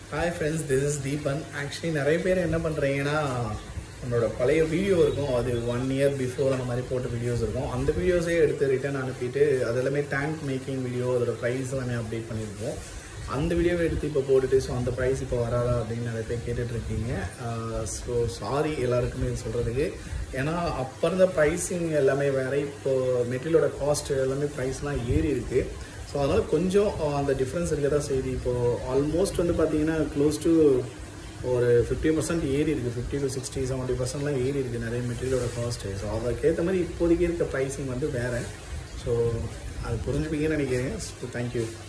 hi friends this is Deepan actually நிறைய பேர் என்ன பண்ணுறீங்கன்னா நம்மளோட பழைய வீடியோ இருக்கும் அது ஒன் இயர் பிஃபோர் அந்த மாதிரி போட்ட வீடியோஸ் இருக்கும் அந்த வீடியோஸே எடுத்து ரிட்டர்ன் அனுப்பிட்டு அது எல்லாமே டேங்க் மேக்கிங் வீடியோ அதோட ப்ரைஸ் எல்லாமே அப்டேட் பண்ணியிருப்போம் அந்த வீடியோவை எடுத்து இப்போ போட்டுட்டு ஸோ அந்த ப்ரைஸ் இப்போ வராதா அப்படின்னு நிறைய பேர் கேட்டுட்ருக்கீங்க ஸோ சாரி எல்லாருக்குமே இது சொல்கிறதுக்கு ஏன்னா அப்போ இருந்த ப்ரைஸிங் எல்லாமே வேறு இப்போது மெட்டீரியலோட காஸ்ட் எல்லாமே ப்ரைஸ்லாம் ஏறி இருக்குது ஸோ அதனால் கொஞ்சம் அந்த டிஃப்ரென்ஸ் இருக்க தான் செய்யுது இப்போது ஆல்மோஸ்ட் வந்து பார்த்தீங்கன்னா க்ளோஸ் டு ஒரு ஃபிஃப்டி பர்சன்ட் ஏறி இருக்குது ஃபிஃப்டி டு சிக்ஸ்டி செவன்ட்டி பர்சன்ட்லாம் ஏறி இருக்குது நிறைய மெட்டீரியலோட காஸ்ட்டு ஸோ அதுக்கேற்ற மாதிரி இப்போதைக்கு இருக்க ப்ரைஸிங் வந்து வேறு ஸோ அது புரிஞ்சுப்பீங்கன்னு நினைக்கிறேன் ஸோ தேங்க்யூ